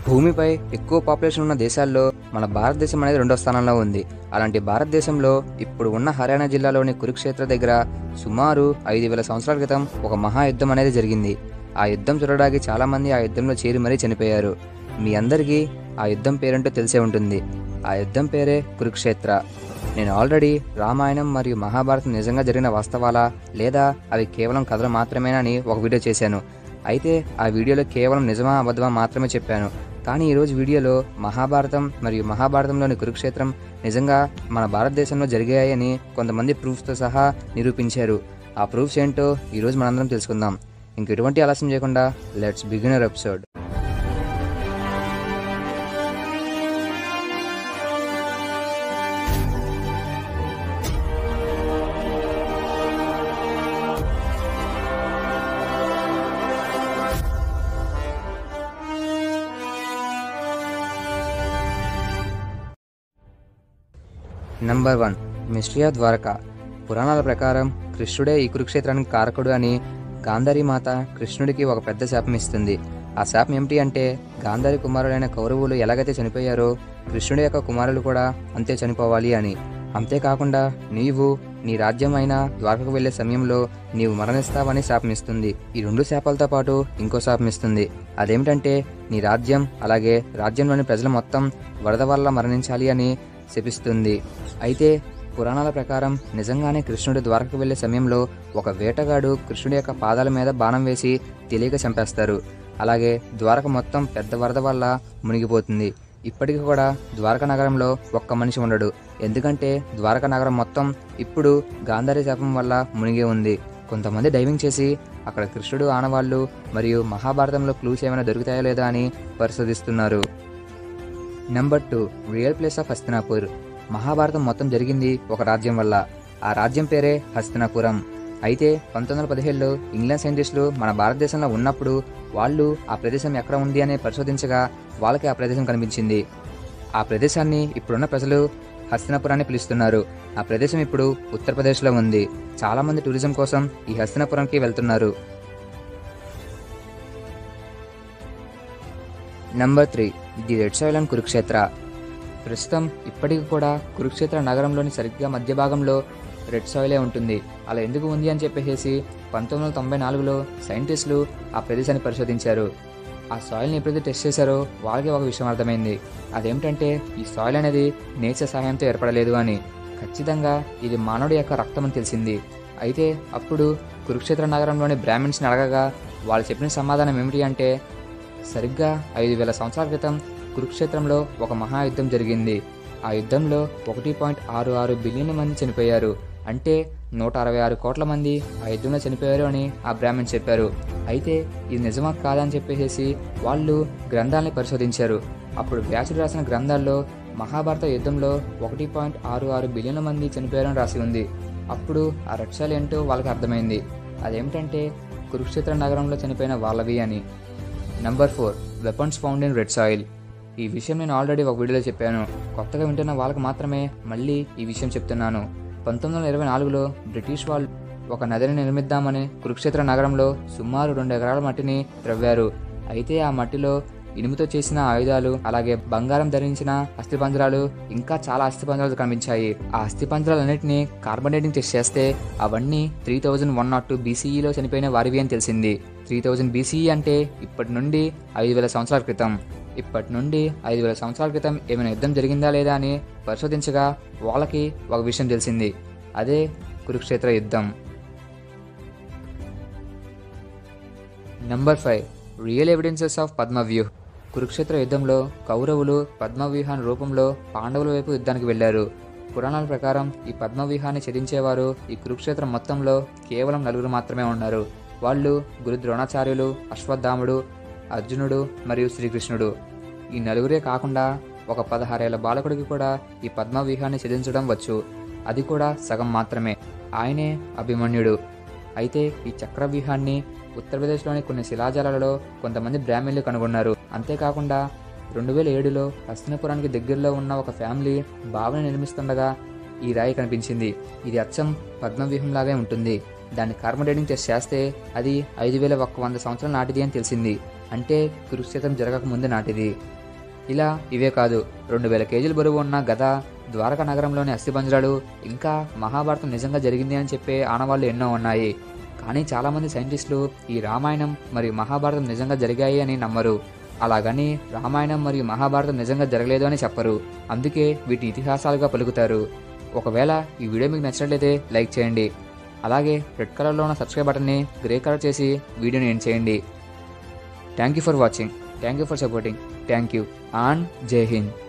భూమిపై ఎక్కువ పాపులేషన్ ఉన్న దేశాల్లో మన భారతదేశం అనేది రెండో స్థానంలో ఉంది అలాంటి భారతదేశంలో ఇప్పుడు ఉన్న హర్యానా జిల్లాలోని కురుక్షేత్ర దగ్గర సుమారు ఐదు వేల సంవత్సరాల క్రితం ఒక మహాయుద్ధం అనేది జరిగింది ఆ యుద్ధం చూడడానికి చాలా మంది ఆ యుద్ధంలో చేరి మరీ చనిపోయారు మీ అందరికీ ఆ యుద్ధం పేరేంటో తెలిసే ఉంటుంది ఆ యుద్ధం పేరే కురుక్షేత్ర నేను ఆల్రెడీ రామాయణం మరియు మహాభారతం నిజంగా జరిగిన వాస్తవాలా లేదా అవి కేవలం కథలు మాత్రమేనని ఒక వీడియో చేశాను అయితే ఆ వీడియోలో కేవలం నిజమా అబద్ధమా మాత్రమే చెప్పాను కానీ ఈరోజు వీడియోలో మహాభారతం మరియు మహాభారతంలోని కురుక్షేత్రం నిజంగా మన భారతదేశంలో జరిగాయని కొంతమంది ప్రూఫ్స్తో సహా నిరూపించారు ఆ ప్రూఫ్స్ ఏంటో ఈరోజు మనందరం తెలుసుకుందాం ఇంక ఎటువంటి ఆలస్యం చేయకుండా let's begin our episode number one mystery of Dwarka పురాణాల ప్రకారం కృష్ణుడే ఈ కురుక్షేత్రానికి కారకుడు అని గాంధారి మాత కృష్ణుడికి ఒక పెద్ద శాపం ఇస్తుంది ఆ శాపం ఏమిటి అంటే గాంధారి కుమారులైన కౌరవులు ఎలాగైతే చనిపోయారో కృష్ణుడి యొక్క కుమారులు కూడా అంతే చనిపోవాలి అని అంతేకాకుండా నీవు నీ రాజ్యం అయిన ద్వారకకు వెళ్లే సమయంలో నీవు మరణిస్తావని శాపమిస్తుంది ఈ రెండు శాపాలతో పాటు ఇంకో శాపమిస్తుంది అదేమిటంటే నీ రాజ్యం అలాగే రాజ్యంలోని ప్రజలు మొత్తం వరద వల్ల మరణించాలి అని శపిస్తుంది అయితే పురాణాల ప్రకారం నిజంగానే కృష్ణుడు ద్వారకకు వెళ్లే సమయంలో ఒక వేటగాడు కృష్ణుడి యొక్క పాదాల మీద బాణం వేసి తెలియక చంపేస్తారు అలాగే ద్వారక మొత్తం పెద్ద వరద వల్ల మునిగిపోతుంది ఇప్పటికీ కూడా ద్వారక నగరంలో ఒక్క మనిషి ఉండడు ఎందుకంటే ద్వారక నగరం మొత్తం ఇప్పుడు గాంధారి శాపం వల్ల మునిగి ఉంది కొంతమంది డైవింగ్ చేసి అక్కడ కృష్ణుడు ఆనవాళ్లు మరియు మహాభారతంలో క్లూస్ ఏమైనా దొరుకుతాయో లేదా అని పరిశోధిస్తున్నారు number two real place of Hastinapur Mahabharatam మొత్తం జరిగింది ఒక రాజ్యం వల్ల ఆ రాజ్యం పేరే హస్తినాపురం అయితే పంతొమ్మిది వందల పదిహేడులో ఇంగ్లాండ్ సైంటిస్టులు మన భారతదేశంలో ఉన్నప్పుడు వాళ్ళు ఆ ప్రదేశం ఎక్కడ ఉంది అని పరిశోధించగా వాళ్ళకి ఆ ప్రదేశం కనిపించింది ఆ ప్రదేశాన్ని ఇప్పుడున్న ప్రజలు హస్తినాపురాన్ని పిలుస్తున్నారు ఆ ప్రదేశం ఇప్పుడు ఉత్తరప్రదేశ్లో ఉంది చాలా మంది టూరిజం కోసం ఈ హస్తినాపురంకి వెళ్తున్నారు number three the red soil and Kurukshetra ప్రస్తుతం ఇప్పటికి కూడా కురుక్షేత్ర నగరంలోని సరిగ్గా మధ్య భాగంలో రెడ్ సాయిలే ఉంటుంది అలా ఎందుకు ఉంది అని చెప్పేసి పంతొమ్మిది వందల తొంభై నాలుగులో సైంటిస్టులు ఆ ప్రదేశాన్ని పరిశోధించారు ఆ సాయిల్ని ఎప్పుడైతే టెస్ట్ చేశారో వాళ్ళకి ఒక విషయం అర్థమైంది అదేమిటంటే ఈ సాయిల్ అనేది నేచర్ సహాయంతో ఏర్పడలేదు అని ఖచ్చితంగా ఇది మానవుడి యొక్క రక్తం అని తెలిసింది అయితే అప్పుడు కురుక్షేత్ర నగరంలోని బ్రాహ్మిన్స్ని అడగగా వాళ్ళు చెప్పిన సమాధానం ఏమిటి అంటే సరిగ్గా ఐదు వేల సంవత్సరాల క్రితం కురుక్షేత్రంలో ఒక మహాయుద్ధం జరిగింది ఆ యుద్ధంలో ఒకటి పాయింట్ ఆరు ఆరు బిలియన్ మంది చనిపోయారు అంటే నూట అరవై ఆరు కోట్ల మంది ఆ యుద్ధంలో చనిపోయారు అని ఆ బ్రాహ్మణ్ చెప్పారు అయితే ఇది నిజమా కాదని చెప్పేసి వాళ్ళు గ్రంథాలని పరిశోధించారు అప్పుడు వ్యాసుడు రాసిన గ్రంథాల్లో మహాభారత యుద్ధంలో ఒకటి పాయింట్ ఆరు ఆరు బిలియన్ల మంది చనిపోయారని రాసి ఉంది అప్పుడు ఆ రక్షాలు ఏంటో వాళ్ళకి అర్థమైంది అదేమిటంటే కురుక్షేత్ర నగరంలో చనిపోయిన వాళ్ళవి అని number four weapons found in red soil ఈ విషయం నేను ఆల్రెడీ ఒక వీడియోలో చెప్పాను కొత్తగా వింటున్న వాళ్ళకి మాత్రమే మళ్ళీ ఈ విషయం చెప్తున్నాను పంతొమ్మిది వందల ఇరవై నాలుగులో బ్రిటిష్ వాళ్ళు ఒక నదిని నిర్మిద్దామని కురుక్షేత్ర నగరంలో సుమారు రెండు ఎకరాల మట్టిని త్రవ్వారు అయితే ఆ మట్టిలో ఇనుముతో చేసిన ఆయుధాలు అలాగే బంగారం ధరించిన అస్థిపంజరాలు ఇంకా చాలా అస్థిపంజరాలు కనిపించాయి ఆ అస్థిపంజరాలన్నింటినీ కార్బనేటింగ్ టెస్ట్ చేస్తే అవన్నీ three thousand one nought two బీసీఈలో చనిపోయిన వారివి అని తెలిసింది త్రీ థౌజండ్ బీసీఈ అంటే ఇప్పటి నుండి ఐదు వేల సంవత్సరాల క్రితం ఇప్పటి నుండి ఐదు వేల సంవత్సరాల క్రితం ఏమైనా యుద్ధం జరిగిందా లేదా అని పరిశోధించగా వాళ్ళకి ఒక విషయం తెలిసింది అదే కురుక్షేత్ర యుద్ధం number five real evidences of Padmavyuh Kurukshetra యుద్ధంలో కౌరవులు పద్మవ్యూహాన్ని రూపంలో పాండవుల వైపు యుద్ధానికి వెళ్లారు పురాణాల ప్రకారం ఈ పద్మవ్యూహాన్ని ఛేదించేవారు ఈ కురుక్షేత్రం మొత్తంలో కేవలం నలుగురు మాత్రమే ఉన్నారు వాళ్ళు గురు ద్రోణాచార్యులు అశ్వత్థాముడు అర్జునుడు మరియు శ్రీకృష్ణుడు ఈ నలుగురే కాకుండా ఒక పదహారేళ్ల బాలకుడికి కూడా ఈ పద్మవ్యూహాన్ని ఛేదించడం వచ్చు అది కూడా సగం మాత్రమే ఆయనే అభిమన్యుడు అయితే ఈ చక్రవ్యూహాన్ని ఉత్తరప్రదేశ్లోని కొన్ని శిలాజాలలో కొంతమంది బ్రాహ్మణులు కనుగొన్నారు అంతేకాకుండా రెండు వేల ఏడులో హస్తినపురానికి దగ్గరలో ఉన్న ఒక ఫ్యామిలీ భావన నిర్మిస్తుండగా ఈ రాయి కనిపించింది ఇది అచ్చం పద్మవ్యూహంలాగే ఉంటుంది దాన్ని కార్బన్ డేటింగ్ టెస్ట్ చేస్తే అది ఐదు వేల ఒక్క వంద సంవత్సరాల నాటిది అని తెలిసింది అంటే కురుక్షేత్రం జరగక ముందు నాటిది ఇలా ఇవే కాదు రెండు వేల కేజీల బరువు ఉన్న గద ద్వారకా నగరంలోని అస్థిపంజరాలు ఇంకా మహాభారతం నిజంగా జరిగింది అని చెప్పే ఆనవాళ్లు ఎన్నో ఉన్నాయి కానీ చాలామంది సైంటిస్టులు ఈ రామాయణం మరియు మహాభారతం నిజంగా జరిగాయి అని నమ్మరు అలాగని రామాయణం మరియు మహాభారతం నిజంగా జరగలేదు అని చెప్పరు అందుకే వీటిని ఇతిహాసాలుగా పలుకుతారు ఒకవేళ ఈ వీడియో మీకు నచ్చినట్లయితే లైక్ చేయండి అలాగే రెడ్ కలర్లో ఉన్న సబ్స్క్రైబ్ బటన్ని గ్రే కలర్ చేసి వీడియోని ఎండ్ చేయండి thank you for watching thank you for supporting thank you and జై హింద్